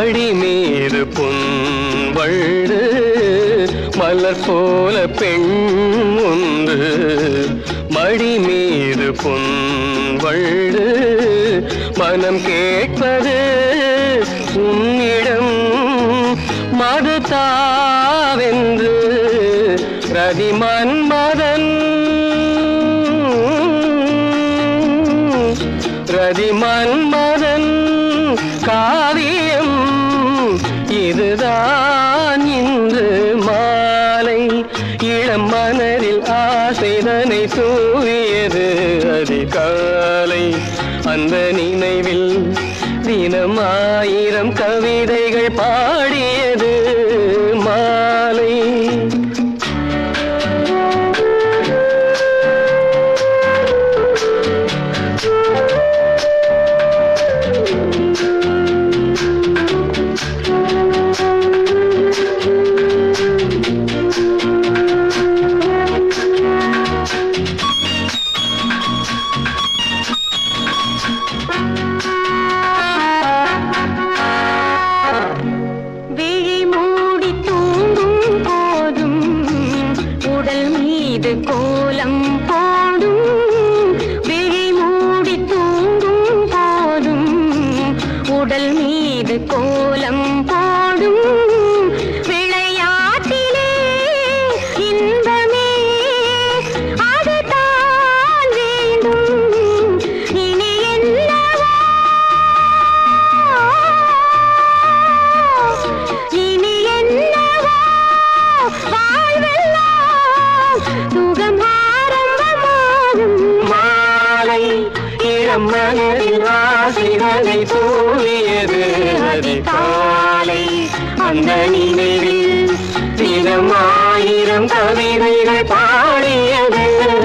மடி மீது பொன்வண்டு மலர் போல பெண் ஒன்று மடி மீது பொன்வண்டு மனம் கேட்பது உன்னிடம் மது தாவென்று ரதி மன்மதன் ரதி மன்மதன் காவியம் இதுதான் இன்று மாலை இளம் மனதில் ஆசைதனை தூவியது அதிகாலை அந்த நினைவில் தினம் ஆயிரம் கவிதைகள் பாடியது மாலை விழி மூடி தூங்கும் போதும் உடல் மீது கோலம் போடும் விழி மூடி தூங்கும் போதும் உடல் மீது கோலம் போடும் விளையாட்டிலே இன்பமே அதுதான் வேண்டும் இனி என்னவோ இனி என்னவோ வாழ்வெல்லாம் சுகம் ஆரம்பமாகும் மாலை இளம் மனதில் ஆசைகளை தூவியது அதிகாலை அந்த நினைவில் தினம் ஆயிரம் கவிதைகள் பாடியது